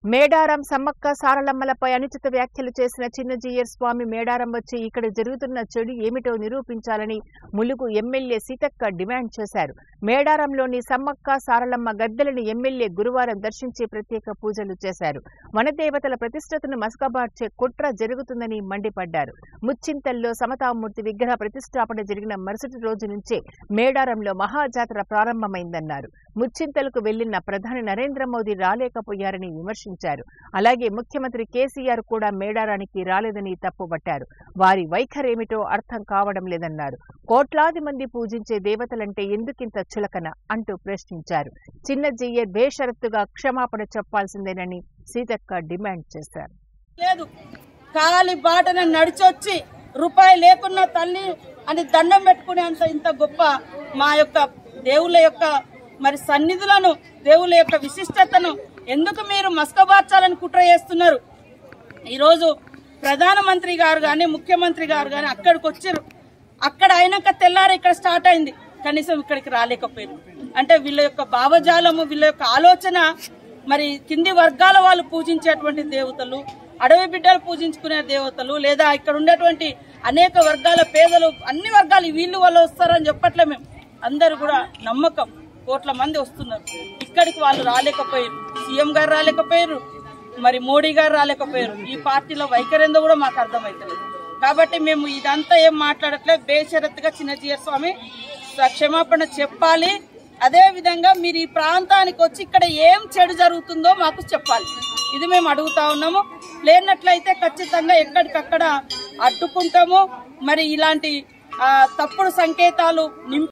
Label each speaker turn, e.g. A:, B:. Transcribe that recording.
A: మేడారం సమ్మక్క సారలమ్మలపై అనుచిత వ్యాఖ్యలు చేసిన చిన్నజీయర్ స్వామి మేడారం వచ్చి ఇక్కడ జరుగుతున్న చెడు ఏమిటో నిరూపించాలని ములుగు ఎమ్మెల్యే సీతక్క డిమాండ్ చేశారు మేడారంలోని సమ్మక్క సారలమ్మ గద్దెలను ఎమ్మెల్యే గురువారం దర్శించి ప్రత్యేక పూజలు చేశారు వనదేవతల ప్రతిష్టతను మసకబార్చే కుట్ర జరుగుతుందని మండిపడ్డారు ముచ్చింతల్లో సమతామూర్తి విగ్రహ ప్రతిష్టాపన జరిగిన మరుసటి రోజు నుంచే మేడారంలో మహాజాతర ప్రారంభమైందన్నారు ముచ్చింతలకు వెళ్లిన ప్రధాని నరేంద్ర మోదీ రాలేకపోయారని విమర్శించారు అలాగే ముఖ్యమంత్రి కేసీఆర్ కూడా మేడారానికి రాలేదని తప్పుపట్టారు వారి వైఖరేమిటో అర్థం కావడం లేదన్నారు కోట్లాది మంది పూజించే దేవతలంటే ఎందుకింత చులకన అంటూ ప్రశ్నించారు చిన్న జీయర్ బేషరత్తుగా క్షమాపణ చెప్పాల్సిందేనని సీతక్క డిమాండ్ చేశారు
B: లేదు కాలి బాటన నడిచొచ్చి రూపాయి లేకున్నా తల్లి అని దండం పెట్టుకునేంత ఇంత గొప్ప మా యొక్క దేవుళ్ళ యొక్క మరి సన్నిధులను దేవుళ్ళ యొక్క విశిష్టతను ఎందుకు మీరు మస్కబార్చాలని కుట్ర చేస్తున్నారు ఈరోజు ప్రధానమంత్రి గారు కానీ ముఖ్యమంత్రి గారు కానీ అక్కడికి వచ్చారు అక్కడ అయినాక తెల్లారి ఇక్కడ స్టార్ట్ అయింది కనీసం ఇక్కడికి రాలేకపోయారు అంటే వీళ్ళ యొక్క భావజాలము వీళ్ళ యొక్క ఆలోచన మరి కింది వర్గాల వాళ్ళు పూజించేటువంటి దేవతలు అడవి బిడ్డలు పూజించుకునే దేవతలు లేదా ఇక్కడ ఉండేటువంటి అనేక వర్గాల పేదలు అన్ని వర్గాలు వీళ్ళు వాళ్ళు వస్తారని చెప్పట్లే మేము అందరూ కూడా నమ్మకం కోట్ల మంది వస్తున్నారు ఇక్కడికి వాళ్ళు రాలేకపోయారు సీఎం గారు రాలేకపోయారు మరి మోడీ గారు రాలేకపోయారు ఈ పార్టీలో వైఖరిందో కూడా మాకు అర్థమవుతలేదు కాబట్టి మేము ఇదంతా ఏం మాట్లాడట్లేదు బేషరత్తుగా చిన్నజీయర్ స్వామి క్షమాపణ చెప్పాలి అదే విధంగా మీరు ఈ ప్రాంతానికి వచ్చి ఇక్కడ ఏం చెడు జరుగుతుందో మాకు చెప్పాలి ఇది మేము అడుగుతా ఉన్నాము లేనట్లయితే ఖచ్చితంగా ఎక్కడికక్కడ అడ్డుకుంటాము మరి ఇలాంటి ఆ, తప్పుడు సంకేతాలు నింపి